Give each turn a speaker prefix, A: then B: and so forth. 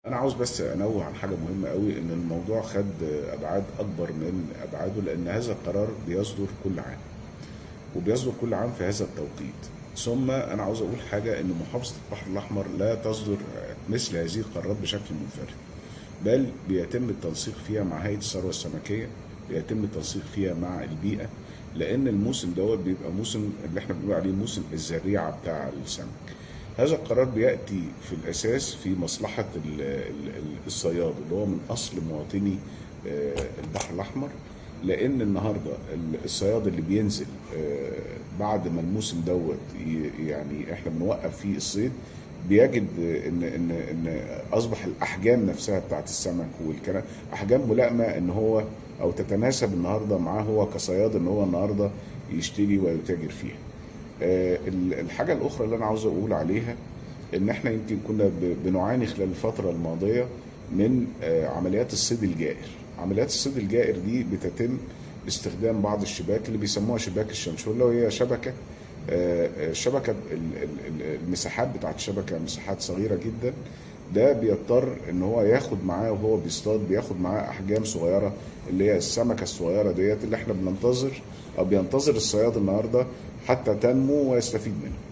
A: انا عاوز بس انوه عن حاجه مهمه قوي ان الموضوع خد ابعاد اكبر من ابعاده لان هذا القرار بيصدر كل عام وبيصدر كل عام في هذا التوقيت ثم انا عاوز اقول حاجه ان محافظه البحر الاحمر لا تصدر مثل هذه القرارات بشكل منفرد بل بيتم التنسيق فيها مع هيئه الثروه السمكيه بيتم التنسيق فيها مع البيئه لان الموسم دوت بيبقى موسم اللي احنا بنقول عليه موسم الزريعه بتاع السمك هذا القرار بياتي في الاساس في مصلحه ال- ال- الصياد اللي هو من اصل مواطني آه، البحر الاحمر لان النهارده ال- الصياد اللي بينزل آه، بعد ما الموسم دوت ي- يعني احنا بنوقف فيه الصيد بيجد ان ان ان اصبح الاحجام نفسها بتاعت السمك والكلام احجام ملائمه ان هو او تتناسب النهارده معاه هو كصياد ان هو النهارده يشتري ويتاجر فيها. آه، ال- الحاجه الاخرى اللي انا عاوز اقول عليها ان احنا يمكن كنا ب- بنعاني خلال الفتره الماضيه من آه، عمليات الصيد الجائر عمليات الصيد الجائر دي بتتم باستخدام بعض الشباك اللي بيسموها شباك الشنشوله وهي شبكه آه، آه، الشبكه ال- ال- ال- المساحات بتاعت الشبكه مساحات صغيره جدا ده بيضطر ان هو ياخد معاه وهو بيصطاد بياخد معاه احجام صغيره اللي هي السمكه الصغيره ديت اللي احنا بننتظر او بينتظر الصياد النهارده حتى تنمو ويستفيد منها